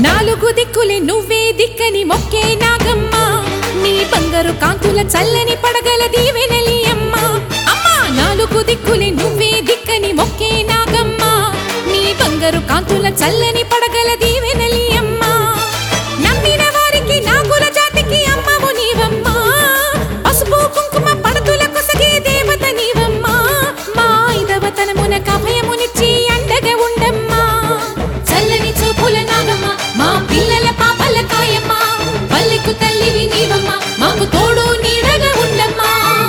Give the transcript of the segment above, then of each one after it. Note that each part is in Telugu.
నాలుగు దిక్కులే నువ్వే దిక్కని మొక్కే నాగమ్మ నీ బంగారు కాంతుల చల్లని పడగల దీవెనలి అమ్మ అమ్మా నాలుగు దిక్కులే నువ్వే దిక్కని మొక్కే నాగమ్మ నీ బంగారు కాంతుల చల్లని పడగల దీవెనలి అమ్మ నమ్మిన వారికి నాగుల జాతికి అమ్మవు నీవమ్మా పసుపు కుంకుమ పడతుల కొసగే దేవత నీవమ్మా మా ఐదవతనమున కభయమునిచ్చి అండగా ఉండమ్మా చల్లని చూపుల నాగమ్మ మా పిల్లల పాపల కాయమ్మ పల్లెకు తల్లివి నీవమ్మ మాకు తోడు నీడగా ఉండమ్మా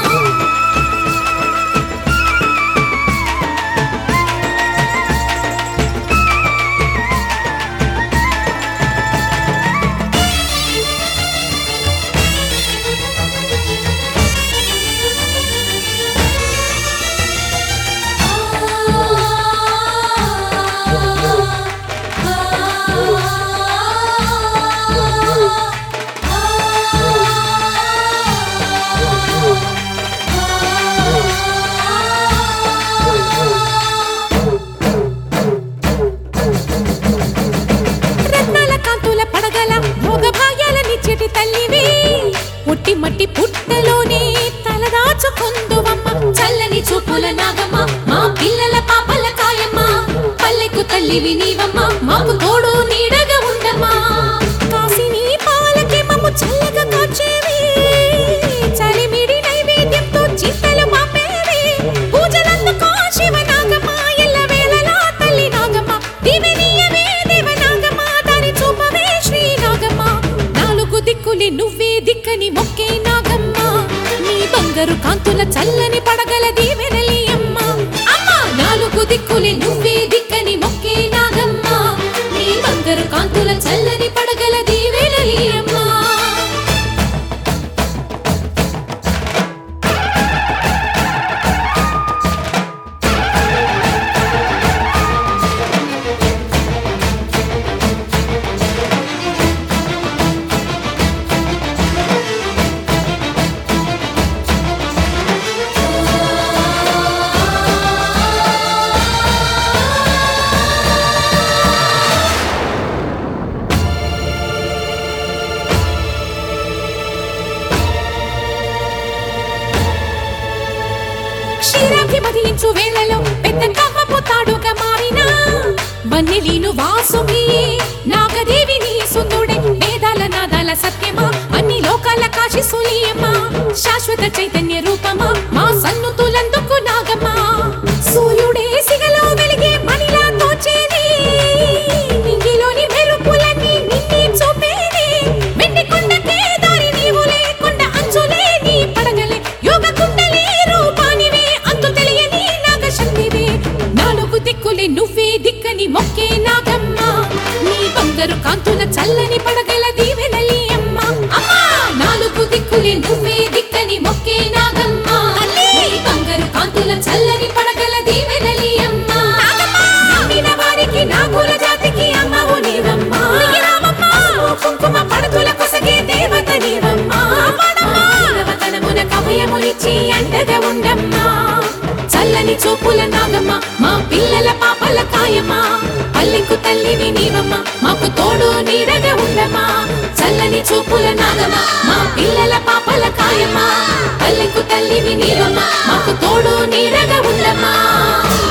రత్నాల కాంతుల పడగల భోగభాగ్యాల నిచ్చటి తల్లివి పుట్టి మట్టి పుట్టలోనే తలదాచుకుందువమ్మ చల్లని చూపుల నాగమ్మ మా పిల్లల పాపల కాయమ్మ పల్లెకు తల్లివి నీవమ్మ మాకు తోడు నీడగా ఉండమ్మా కాసిని పాలకి మమ్ము చల్లగా కాచేవి చలిమిడి నైవేద్యంతో చింతలు మాపేవి పూజలందుకో శివ నాగమ్మ ఎల్ల వేళలా తల్లి నాగమ్మ దివినీయవే దేవ నాగమ్మ దాని చూపవే శ్రీ నాగమ్మ నాలుగు దిక్కులే నువ్వే దిక్కని మొక్కే నాగమ్మ నీ బంగారు కాంతుల చల్లని పడగల దీవెనలి అమ్మ అమ్మ నాలుగు దిక్కులే నువ్వే దిక్కని మొక్కే నాగమ్మ నీ బంగారు కాంతుల చల్లని పడగల దీవెనలి అమ్మ క్షీరాబ్ది మదిలించు వేళలో పెద్ద కవ్వపు తాడుగా మారిన వన్నెలీను వాసుకి నాగదేవి నీ సుందుడే వేదాల నాదాల సత్యమా అన్ని లోకాల కాశి సులియమ్మా శాశ్వత చైతన్య రూపమా మా సన్నుతులందుకు నాగమ్మా సూర్యుడే సిగలో వెలిగే మణిలా తోచేది నింగిలోని మెరుపులన్నీ నిన్నే చూపేది వెండి కొండకే దారి నీవు లేకుండా అంచులే నీ పడగలే యోగ కుండలే రూపానివే అంతు తెలియని నాగశక్తివే నాలుగు దిక్కులే నువ్వే దిక్కని మొక్కే నాగమ్మ నీ బంగారు కాంతుల చల్లని పడగల దీవెనలి అమ్మ అమ్మా నాలుగు దిక్కులే నువ్వే దిక్కని మొక్కే నాగమ్మ నీ బంగారు కాంతుల చల్లని పడగల దీవెనలి అమ్మ నమ్మిన వారికి నాగుల జాతికి అమ్మవు నీవమ్మ పసుపు కుంకుమ పడతుల కొసగే దేవత నీవమ్మ దేవతనమున కభయమునిచ్చి అండగా ఉండమ్మా చల్లని చూపుల నాగమ్మ మా పిల్లల పాపల కాయమ్మ పల్లెకు తల్లివి నీవమ్మ మాకు తోడు నీడగా ఉండమ్మా చల్లని చూపుల నాగమ్మ మా పిల్లల పాపల కాయమ్మ పల్లెకు తల్లివి నీవమ్మ మాకు తోడు నీడగా ఉండమ్మా